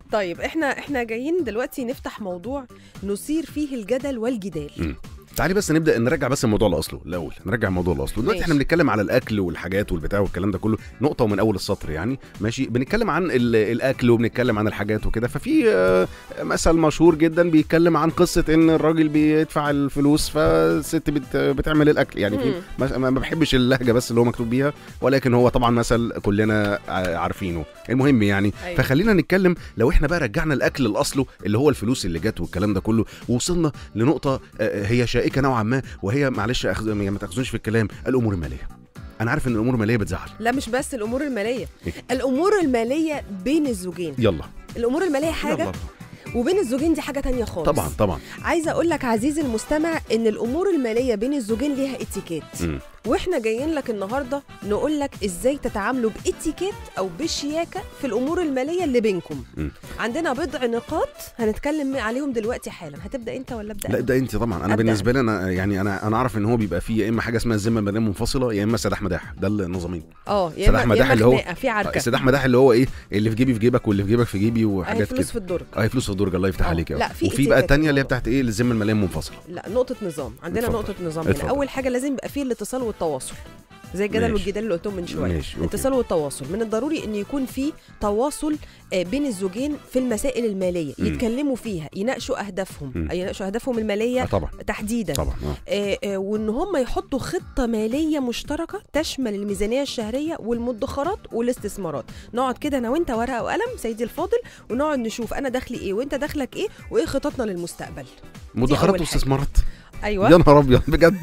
طيب احنا احنا جايين دلوقتي نفتح موضوع نثير فيه الجدل والجدال مم. تعالي بس نبدا نرجع بس الموضوع لاصله الاول نرجع الموضوع لاصله دلوقتي ماشي. احنا بنتكلم على الاكل والحاجات والبتاع والكلام ده كله نقطه ومن اول السطر يعني ماشي بنتكلم عن ال- الاكل وبنتكلم عن الحاجات وكده ففي آه، مثل مشهور جدا بيتكلم عن قصه ان الراجل بيدفع الفلوس فالست بت بتعمل الاكل يعني في مم. ما ما بحبش اللهجه بس اللي هو مكتوب بيها ولكن هو طبعا مثل كلنا ع- عارفينه المهم يعني أيوة. فخلينا نتكلم لو احنا بقى رجعنا الاكل لاصله اللي هو الفلوس اللي جت والكلام ده كله ووصلنا لنقطه آه، هي شائكه نوعا ما وهي معلش أخذ... يعني ما تاخذونيش في الكلام الامور الماليه انا عارف ان الامور الماليه بتزعل لا مش بس الامور الماليه إيه؟ الامور الماليه بين الزوجين يلا الامور الماليه حاجه يلا. وبين الزوجين دي حاجه تانية خالص طبعا طبعا عايزه اقول لك عزيزي المستمع ان الامور الماليه بين الزوجين ليها اتيكيت مم. واحنا جايين لك النهارده نقول لك ازاي تتعاملوا باتيكيت او بشياكه في الامور الماليه اللي بينكم مم. عندنا بضع نقاط هنتكلم عليهم دلوقتي حالا هتبدا انت ولا ابدا لا أنا؟ ابدا انت طبعا انا أبدأ. بالنسبه لي انا يعني انا انا اعرف ان هو بيبقى فيه يا اما حاجه اسمها الذمه الماليه منفصله يا اما سداح مداح ده النظامين اه يا سداح اما مداح يا اللي اما هو- خناقه في عركه سداح مداح اللي هو ايه اللي في جيبي في جيبك واللي في جيبك في جيبي هي وحاجات فلوس كده في الدرج اه هي فلوس في الدرج الله يفتح آه. عليك يا لا، رب. في وفي بقى اتيكيت الثانيه اللي هي الموضوع. بتاعت ايه الذمه الماليه منفصله لا نقطة نظام عندنا اتفضل. نقطة نظام هنا اتفضل. أول حاجة لازم يبقى فيه الاتصال والتواصل زي الجدل ماشي. والجدال اللي قلتهم من شوية ماشي أوكي. الاتصال والتواصل من الضروري ان يكون في تواصل آه، بين الزوجين في المسائل الماليه مم. يتكلموا فيها يناقشوا اهدافهم مم. يناقشوا اهدافهم آه الماليه طبعا تحديدا طبعا اه آه، آه، وان هم يحطوا خطه ماليه مشتركه تشمل الميزانيه الشهريه والمدخرات والاستثمارات نقعد كده انا وانت ورقه وقلم سيدي الفاضل ونقعد نشوف انا دخلي ايه وانت دخلك ايه وايه خططنا للمستقبل مدخرات أول حاجة. واستثمارات ايوه يا نهار ابيض بجد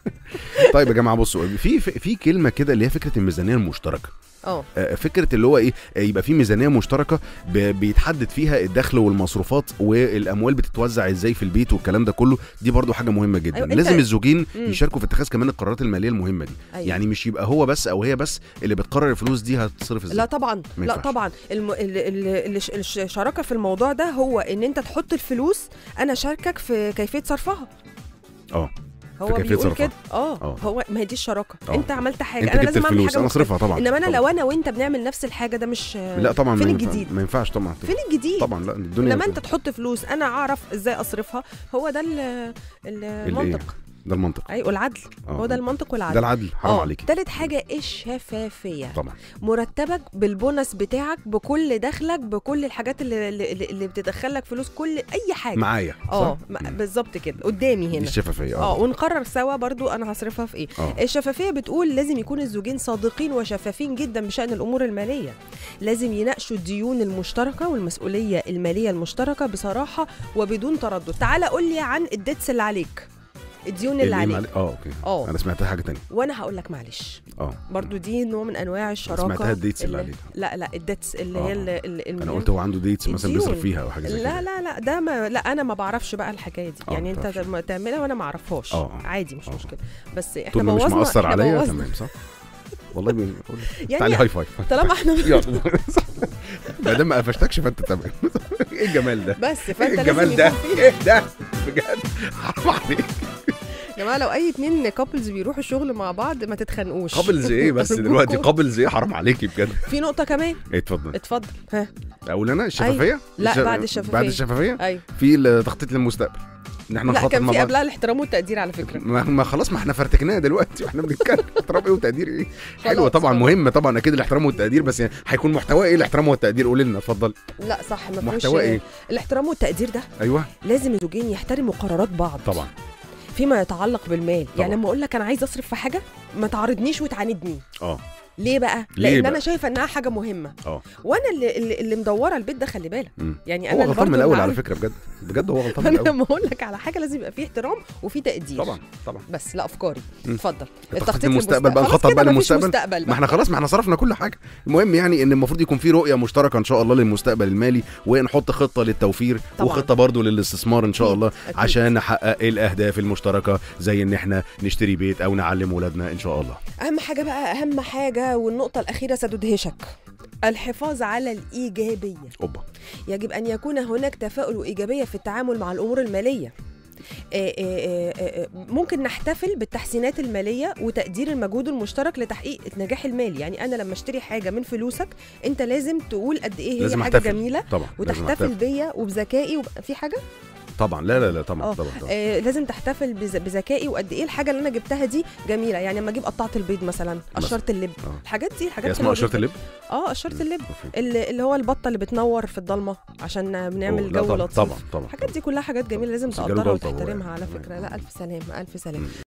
طيب يا جماعه بصوا في في في كلمه كده اللي هي فكره الميزانيه المشتركه اه آه، فكره اللي هو ايه آه، يبقى في ميزانيه مشتركه ب- بيتحدد فيها الدخل والمصروفات والاموال بتتوزع ازاي في البيت والكلام ده كله دي برضو حاجه مهمه جدا أيوة، أيوة أنت- لازم الزوجين مم. يشاركوا في اتخاذ كمان القرارات الماليه المهمه دي أيوة. يعني مش يبقى هو بس او هي بس اللي بتقرر الفلوس دي هتتصرف ازاي لا طبعا ما لا ينفعش. طبعا الم... ال... ال... ال... الش- الشراكه في الموضوع ده هو ان انت تحط الفلوس انا شاركك في كيفيه صرفها اه هو في كيفية بيقول صرفها. كده اه آه. هو ما هي دي الشراكه آه. انت عملت حاجه انت انا جبت لازم اعمل الفلوس حاجه انا مختلفة. اصرفها طبعا انما انا طبعاً. لو انا وانت بنعمل نفس الحاجه ده مش لا طبعا فين ما ينفع- الجديد ما ينفعش طبعا فين الجديد طبعا لا الدنيا لما انت تحط فلوس انا اعرف ازاي اصرفها هو ده ال- ال- المنطق ده المنطق ايوه العدل آه. هو ده المنطق والعدل ده العدل حرام اه عليكي تالت حاجه الشفافيه طبعا مرتبك بالبونص بتاعك بكل دخلك بكل الحاجات اللي اللي, اللي بتدخلك فلوس كل اي حاجه معايا اه صح؟ م- بالظبط كده قدامي دي هنا الشفافيه اه ونقرر سوا برضو انا هصرفها في ايه اه الشفافيه بتقول لازم يكون الزوجين صادقين وشفافين جدا بشان الامور الماليه لازم يناقشوا الديون المشتركه والمسؤوليه الماليه المشتركه بصراحه وبدون تردد تعال قول لي عن الديتس اللي عليك الديون اللي اللي عليك معلي- اه اوكي اه انا سمعتها حاجه تانية وانا هقول لك معلش اه برضو دي نوع من انواع الشراكه سمعتها الديتس اللي اللي- عليها. لا لا الديتس اللي آه. هي اللي اللي انا قلت هو عنده ديتس مثلا الديون. بيصرف فيها او حاجه زي لا كده لا لا ده ما لا انا ما بعرفش بقى الحكايه دي آه، يعني انت متعرفش. لما تعملها وانا ما اعرفهاش آه. عادي مش آه. مشكله بس احنا طول ما مش بوظنا مأثر احنا عليا بوظنا. تمام صح والله بي... تعالي يعني هاي فايف طالما احنا يلا ما دام ما قفشتكش فانت تمام ايه الجمال ده بس ايه فانت الجمال لازم ده يكون في ايه ده بجد حرام عليك يا جماعه لو اي اتنين كابلز بيروحوا الشغل مع بعض ما تتخانقوش قابلز ايه بس أرجوكوا. دلوقتي قابلز ايه حرام عليكي بجد في نقطه كمان ايه اتفضل اتفضل ها اقول انا الشفافيه لا، الش- بعد الشفافية. بعد الشفافيه ايوه في التخطيط للمستقبل ان احنا لا نخطط كان مع في بعض قبلها الاحترام والتقدير على فكره ما, ما خلاص ما احنا فرتكناها دلوقتي واحنا بنتكلم احترام ايه وتقدير ايه حلوه خلاص، طبعا خلاص. مهم طبعا اكيد الاحترام والتقدير بس يعني هيكون محتواه ايه الاحترام والتقدير قول لنا اتفضل لا صح ما فيهوش محتواه ايه الاحترام والتقدير ده ايوه لازم الزوجين يحترموا قرارات بعض طبعا فيما يتعلق بالمال طبعا. يعني لما اقول لك انا عايز اصرف في حاجه ما تعارضنيش وتعاندني اه ليه بقى ليه لان بقى؟ انا شايفه انها حاجه مهمه اه وانا اللي اللي, اللي مدوره البيت ده خلي بالك مم. يعني هو انا اللي غلطان من برضه الاول اللي على عارف- فكره بجد بجد هو غلطان من فانا الاول لما اقول لك على حاجه لازم يبقى فيه احترام وفي تقدير طبعا طبعا بس لا افكاري مم. اتفضل التخطيط المستقبل بقى خلاص نخطط كده بقى مفيش للمستقبل مستقبل ما بقى. احنا خلاص ما احنا صرفنا كل حاجه المهم يعني ان المفروض يكون في رؤيه مشتركه ان شاء الله للمستقبل المالي ونحط خطه للتوفير طبعاً. وخطه برضو للاستثمار ان شاء أكيد، الله أكيد. عشان نحقق الاهداف المشتركه زي ان احنا نشتري بيت او نعلم ولادنا ان شاء الله اهم حاجه بقى اهم حاجه والنقطه الاخيره ستدهشك الحفاظ على الايجابيه اوبا يجب ان يكون هناك تفاؤل وايجابيه في التعامل مع الامور الماليه آه، آه، آه، آه، ممكن نحتفل بالتحسينات الماليه وتقدير المجهود المشترك لتحقيق النجاح المالي يعني انا لما اشتري حاجه من فلوسك انت لازم تقول قد ايه هي لازم حاجه أحتفل. جميله طبعا لازم وتحتفل أحتفل. بيا وبذكائي وب... في حاجه طبعا لا لا لا طبعا آه. طبعا, طبعا. آه لازم تحتفل بز... بذكائي وقد ايه الحاجه اللي انا جبتها دي جميله يعني لما اجيب قطعه البيض مثلا قشرت اللب آه. الحاجات دي هي الحاجات اسمها حلوة قشرة جداً. اللب اه قشرت مم. اللب أوكي. اللي اللي هو البطه اللي بتنور في الضلمه عشان أوه، بنعمل لا جو طبعا لطيف طبعا طبعا الحاجات دي كلها حاجات جميله لازم بس جاله تقدرها جلطة هو وتحترمها يعني. على فكره لا الف سلامه الف سلامه مم.